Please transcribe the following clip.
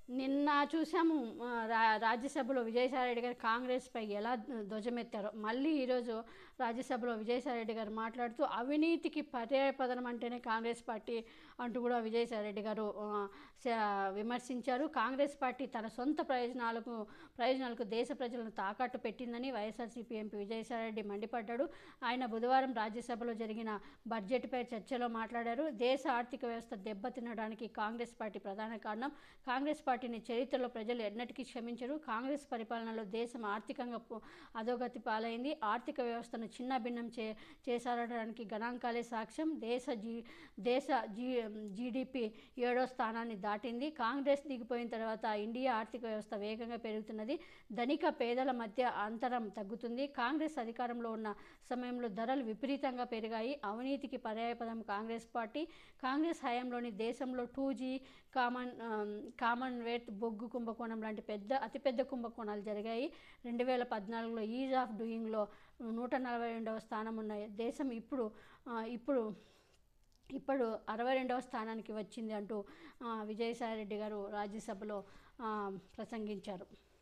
నిన్న చూసాము ఆ, రా రాజ్యసభలో విజయసాయిరెడ్డి గారు కాంగ్రెస్పై ఎలా ధ్వజమెత్తారో మళ్ళీ ఈరోజు రాజ్యసభలో విజయసాయిరెడ్డి గారు మాట్లాడుతూ అవినీతికి పర్యాయపదనం అంటేనే కాంగ్రెస్ పార్టీ అంటూ కూడా విజయసాయిరెడ్డి గారు ఆ, స- విమర్శించారు కాంగ్రెస్ పార్టీ తన సొంత ప్రయోజనాలకు ప్రయోజనాలకు దేశ ప్రజలను తాకట్టు పెట్టిందని వైఎస్ఆర్సీపీ ఎంపీ విజయసాయిరెడ్డి మండిపడ్డాడు ఆయన బుధవారం రాజ్యసభలో జరిగిన బడ్జెట్పై చర్చలో మాట్లాడారు దేశ ఆర్థిక వ్యవస్థ దెబ్బతినడానికి కాంగ్రెస్ పార్టీ ప్రధాన కారణం కాంగ్రెస్ పార్టీని చరిత్రలో ప్రజలు ఎన్నటికీ క్షమించరు కాంగ్రెస్ పరిపాలనలో దేశం ఆర్థికంగా పు- అధోగతి పాలైంది ఆర్థిక వ్యవస్థను చిన్న భిన్నం చే చేసారడానికి గణాంకాలే సాక్ష్యం దేశ జీ దేశ జీ జీడిపి ఏడో స్థానాన్ని దాటింది కాంగ్రెస్ దిగిపోయిన తర్వాత ఇండియా ఆర్థిక వ్యవస్థ వేగంగా పెరుగుతున్నది ధనిక పేదల మధ్య అంతరం తగ్గుతుంది కాంగ్రెస్ అధికారంలో ఉన్న సమయంలో ధరలు విపరీతంగా పెరిగాయి అవినీతికి పర్యాయపదం కాంగ్రెస్ పార్టీ కాంగ్రెస్ హయాంలోని దేశంలో two G common um, Commonwealth బొగ్గు కుంభకోణం లాంటి పెద్ద అతిపెద్ద కుంభకోణాలు జరిగాయి రెండు వేల పద్నాలుగులో ఈజ్ ఆఫ్ డూయింగ్లో నూట నలభై రెండవ స్థానం ఉన్న దేశం ఇప్పుడు ఆ, ఇప్పుడు ఇప్పుడు అరవై రెండవ స్థానానికి వచ్చింది అంటూ ఆ, విజయసాయిరెడ్డి గారు రాజ్యసభలో ఆ, ప్రసంగించారు